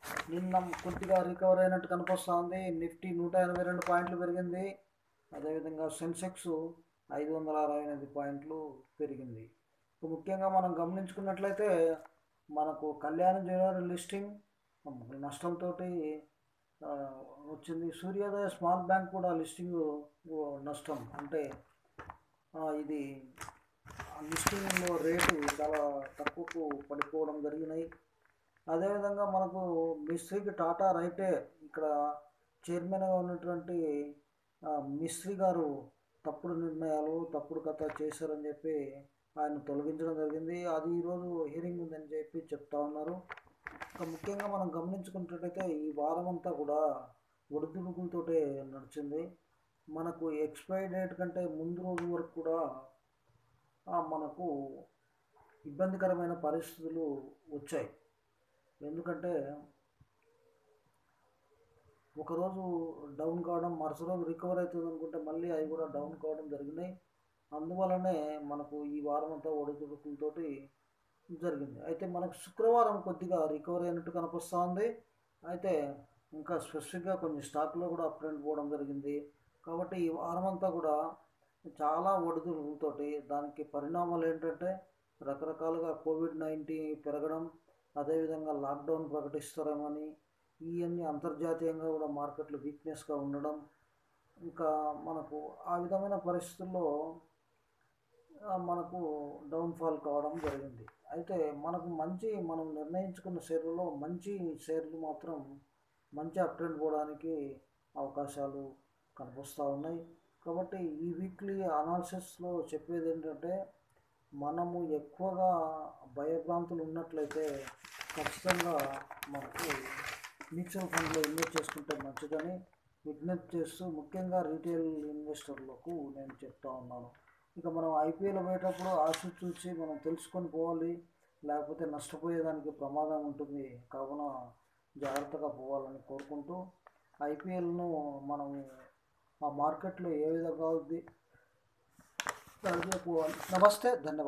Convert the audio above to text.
నిన్న కొద్దిగా రికవర్ అయినట్టు కనిపిస్తుంది నిఫ్టీ నూట ఎనభై రెండు పాయింట్లు పెరిగింది అదేవిధంగా సెన్సెక్స్ ఐదు వందల అరవై ఎనిమిది పాయింట్లు పెరిగింది ఇక ముఖ్యంగా మనం గమనించుకున్నట్లయితే మనకు కళ్యాణ్ జ్యువెలరీ లిస్టింగ్ నష్టంతో వచ్చింది సూర్యోదయ స్మాల్ బ్యాంక్ కూడా లిస్టింగ్ నష్టం అంటే ఆ, ఇది లిస్టింగ్లో రేటు చాలా తక్కువకు పడిపోవడం జరిగినాయి అదేవిధంగా మనకు మిస్త్రీకి టాటా రైటే ఇక్కడ చైర్మన్గా ఉన్నటువంటి ఆ, మిస్త్రీ గారు తప్పుడు నిర్ణయాలు తప్పుడు కథ చేశారని చెప్పి ఆయన తొలగించడం జరిగింది అది ఈరోజు హియరింగ్ ఉందని చెప్పి చెప్తా ఉన్నారు ఇంకా ముఖ్యంగా మనం గమనించుకున్నట్లయితే ఈ వారం అంతా కూడా ఒడిదుడుకులతోటే నడిచింది మనకు ఎక్స్పైరీ డేట్ కంటే ముందు రోజు వరకు కూడా ఆ, మనకు ఇబ్బందికరమైన పరిస్థితులు వచ్చాయి ఎందుకంటే ఒకరోజు డౌన్ కావడం మరుసటి రోజు రికవర్ అవుతుంది అనుకుంటే మళ్ళీ అవి కూడా డౌన్ కావడం జరిగినాయి అందువలనే మనకు ఈ వారం అంతా ఒడిదుడుకులతోటి జరిగింది అయితే మనకు శుక్రవారం కొద్దిగా రికవర్ అయినట్టు కనిపిస్తూ ఉంది అయితే ఇంకా స్పెసిఫిక్గా కొన్ని స్టాక్లో కూడా అప్ ట్రెండ్ పోవడం జరిగింది కాబట్టి ఈ వారం అంతా కూడా చాలా ఒడిదుడుకులతోటి దానికి పరిణామాలు ఏంటంటే రకరకాలుగా కోవిడ్ నైన్టీన్ పెరగడం అదేవిధంగా లాక్డౌన్ ప్రకటిస్తారేమని ఇవన్నీ అంతర్జాతీయంగా కూడా మార్కెట్లు వీక్నెస్గా ఉండడం ఇంకా మనకు ఆ విధమైన పరిస్థితుల్లో ఆ, మనకు డౌన్ఫాల్ కావడం జరిగింది అయితే మనకు మంచి మనం నిర్ణయించుకున్న షేర్లలో మంచి షేర్లు మాత్రం మంచి అప్ ట్రెండ్ పోవడానికి అవకాశాలు కనిపిస్తూ ఉన్నాయి కాబట్టి ఈ వీక్లీ అనాలిసిస్లో చెప్పేది ఏంటంటే మనము ఎక్కువగా భయభ్రాంతులు ఉన్నట్లయితే ఖచ్చితంగా మనకు మ్యూచువల్ ఫండ్లో ఇన్వెస్ట్ చేసుకుంటే మంచిదని విజ్ఞప్తి చేస్తూ ముఖ్యంగా రీటైల్ ఇన్వెస్టర్లకు నేను చెప్తా ఉన్నాను ఇక మనం ఐపీఎల్ పోయేటప్పుడు ఆశ చూసి మనం తెలుసుకొని పోవాలి లేకపోతే నష్టపోయేదానికి ప్రమాదం ఉంటుంది కావున జాగ్రత్తగా పోవాలని కోరుకుంటూ ఐపీఎల్ను మనం ఆ మార్కెట్లో ఏ విధంగా ఉంది దానిలో పోవాలి నమస్తే ధన్యవాదాలు